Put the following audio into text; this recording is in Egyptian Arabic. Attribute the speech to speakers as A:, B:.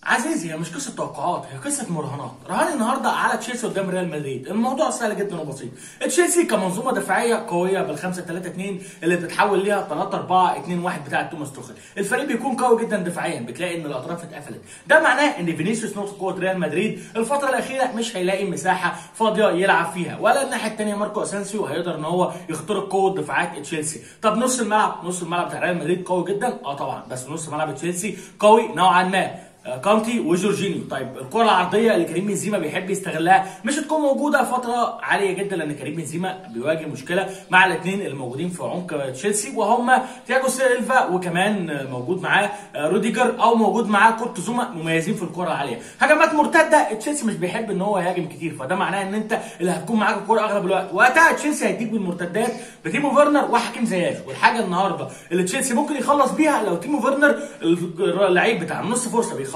A: عزيزي هي مش قصه توقعات هي قصه مراهنات رهان النهارده على تشيلسي قدام ريال مدريد الموضوع سهل جدا وبسيط تشيلسي كمنظومه دفاعيه قويه بالخمسة 3 2 اللي بتتحول ليها 3 4 2 1 بتاع توماس توخل الفريق بيكون قوي جدا دفاعيا بتلاقي ان الاطراف اتقفلت ده معناه ان فينيسيوس نقطه قوه ريال مدريد الفتره الاخيره مش هيلاقي مساحه فاضيه يلعب فيها ولا الناحيه الثانيه ماركو اسانسيو هيقدر ان هو يخترق قوه دفاعات تشيلسي طب نص الملعب نص الملعب بتاع ريال مدريد قوي جدا اه طبعا بس نص ملعب تشيلسي قوي نوعا ما كانتي وجورجينيو طيب الكره العرضيه اللي كريم بنزيما بيحب يستغلها مش هتكون موجوده فتره عاليه جدا لان كريم بنزيما بيواجه مشكله مع الاثنين الموجودين في عمق تشيلسي وهم تياجو سيلفا وكمان موجود معاه روديجر او موجود معاه كورت زوما مميزين في الكره العاليه هجمات مرتده تشيلسي مش بيحب ان هو يهاجم كتير فده معناه ان انت اللي هتكون معاك الكره اغلب الوقت وقتها تشيلسي هيديك بالمرتدات بتيمو فيرنر وحكيم زياش والحاجه النهارده اللي تشيلسي ممكن يخلص بيها لو تيمو فيرنر اللعيب بتاع نص فرصه بيخلص